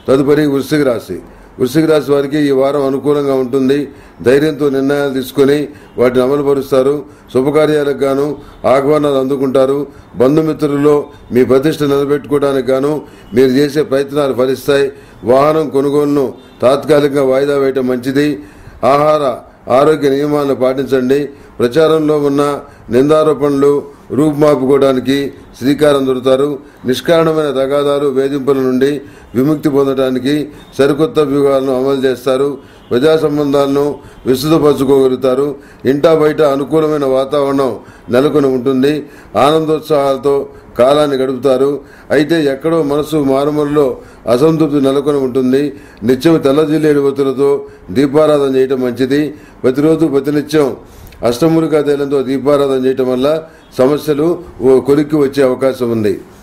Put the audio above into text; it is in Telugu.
తదుపరి వృశ్చిక రాశి వృశ్చిక రాశి వారికి ఈ వారం అనుకూలంగా ఉంటుంది ధైర్యంతో నిర్ణయాలు తీసుకుని వాటిని అమలుపరుస్తారు శుభకార్యాలకు గాను ఆహ్వానాలు అందుకుంటారు బంధుమిత్రుల్లో మీ ప్రతిష్ట నిలబెట్టుకోవడానికి గాను మీరు చేసే ప్రయత్నాలు ఫలిస్తాయి వాహనం కొనుగోలును తాత్కాలికంగా వాయిదా వేయటం మంచిది ఆహార ఆరోగ్య నియమాలను పాటించండి ప్రచారంలో ఉన్న నిందారోపణలు రూపుమాపుకోవడానికి శ్రీకారం దొరుకుతారు నిష్కారణమైన తగాదాలు వేధింపుల నుండి విముక్తి పొందడానికి సరికొత్త వ్యూహాలను అమలు చేస్తారు ప్రజా సంబంధాలను విస్తృతపరచుకోగలుగుతారు ఇంటా బయట అనుకూలమైన వాతావరణం నెలకొని ఉంటుంది ఆనందోత్సాహాలతో కాలాన్ని గడుపుతారు అయితే ఎక్కడో మనసు మారుమూలలో అసంతృప్తి నెలకొని ఉంటుంది నిత్యం తెల్లజిల్లేడు ఒత్తులతో దీపారాధన చేయటం మంచిది ప్రతిరోజు ప్రతినిత్యం అష్టములుగా తైలంతో దీపారాధన చేయటం వల్ల సమస్యలు ఓ కొలిక్కి వచ్చే అవకాశం ఉంది